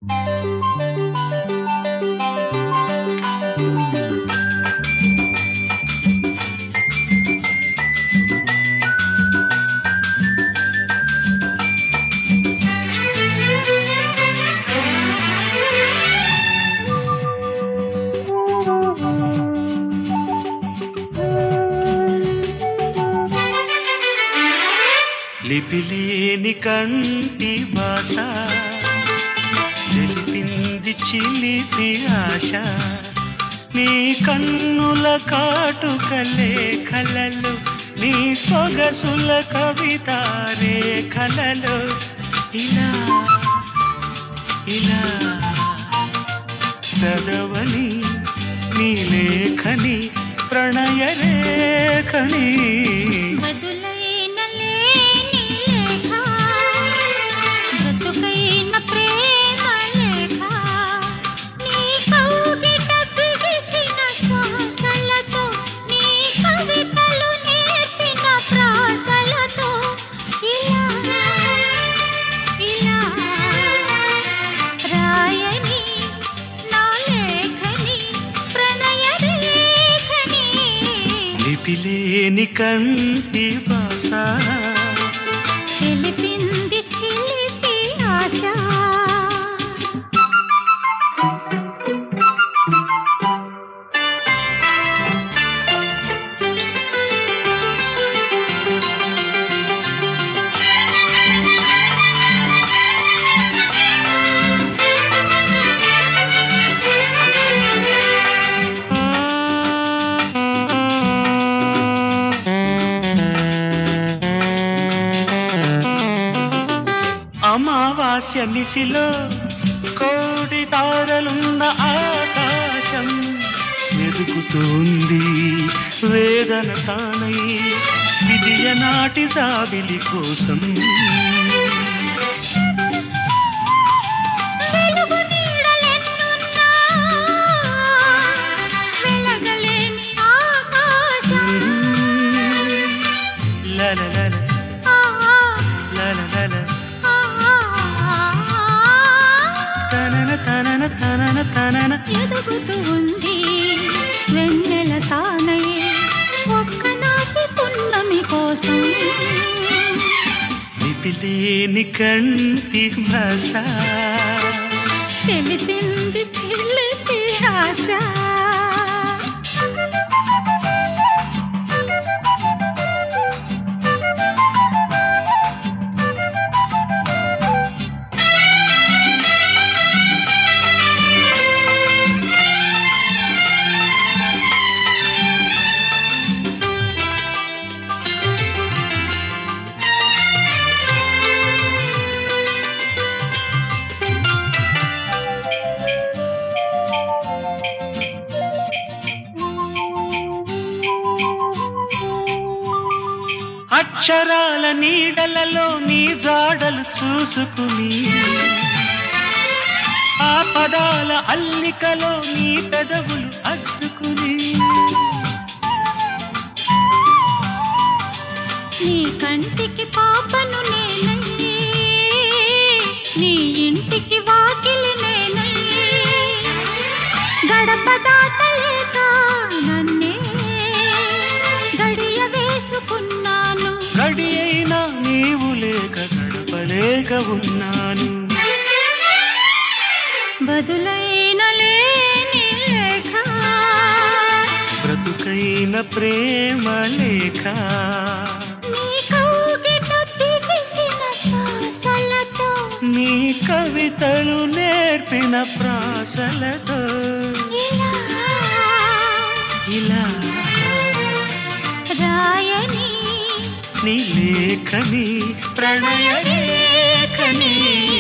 లిపిలేని కంటి భాష తెలిపింది చిలిపి ఆశ నీ కన్నుల కాటుక లేఖలలో నీ సొగసుల కవిత రేఖలలో ఇలా ఇలా చదవని నీ లేఖని ప్రణయ రేఖని బదులైన లేని లేఖ బ్రతుకైన ప్రేమ లేఖ నీ కౌగిట బిగిసిన శ్వాసలతో నీ కవితలు నేర్పిన ప్రాసలతో ఇలా ఇలా రాయని నా లేఖని ప్రణయ రేఖని లిపిలేని కంటి భాష తెలిపింది చిలిపి ఆశ అమావాస్య నిశిలో కోడి తారలున్న ఆకాశం ఎదుగుతోంది వేదన తానై విధియ నాటి జాబిలి కోసం వెలుగు నీడలెన్నున్నా వెలగలేని ఆకాశం లలలల ఆ, లలలల ఆ, ఆ, తనన తనన తనన తనన ఎదుగుతూ ఉంది వెన్నెల తానై ఒక్కనాటి పున్నమి కోసం లిపిలేని కంటి భాష తెలిసింది చిలిపి ఆశ అక్షరాల నీడలలో నీ జాడలు చూసుకుని ఆ పదాల అల్లికలో నీ పెదవులు అద్దుకుని నీ కంటికి పాపను నేనయ్యే నీ ఇంటికి వాకిలి నేనయ్యే గడప దాటలేక నన్నే గడియ వేసుకున్నాను గడి అయినా నీవు లేక గడపలేక ఉన్నాను బదులైన లేని లేఖ బ్రతుకైన ప్రేమ లేఖ నీ కౌగిట బిగిసిన శ్వాసలతో నీ కవితలు నేర్పిన ప్రాసలతో ఇలా ఇలా రాయని నీ లేఖని ప్రణయ లేఖని